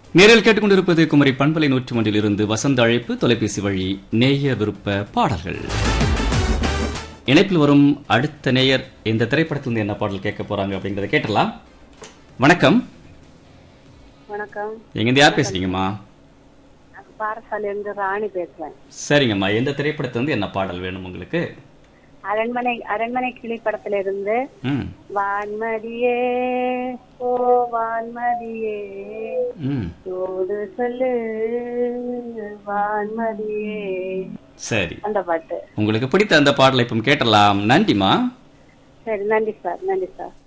நேரில் கேட்டுக்கொண்டிருப்பது குமரி பண்பலை நூற்றி ஒன்றில் இருந்து வசந்த அழைப்பு தொலைபேசி வழி நேய விருப்ப பாடல்கள் இணைப்பில் வரும் அடுத்த நேயர் இந்த திரைப்படத்திலிருந்து என்ன பாடல் கேட்க போறாங்க அப்படிங்கறத கேட்டலாம் வணக்கம் வணக்கம் எங்கிருந்து யார் பேசுறீங்கம்மா நான் பாரசாலையில இருந்து ராணி பேசுறேன் சரிங்கம்மா எந்த திரைப்படத்திலிருந்து என்ன பாடல் வேணும் உங்களுக்கு அரண்மனை அரண்மனை கிளி படத்துல இருந்து ம் வான்மதியே ஓ வான்மதியே ம் தோடு சொல்லு வான்மதியே சரி அந்த பாட்டு உங்களுக்கு பிடித்த அந்த பாடலை இப்போ கேட்டலாம் நன்றிம்மா சரி நன்றி சார் நன்றி சார்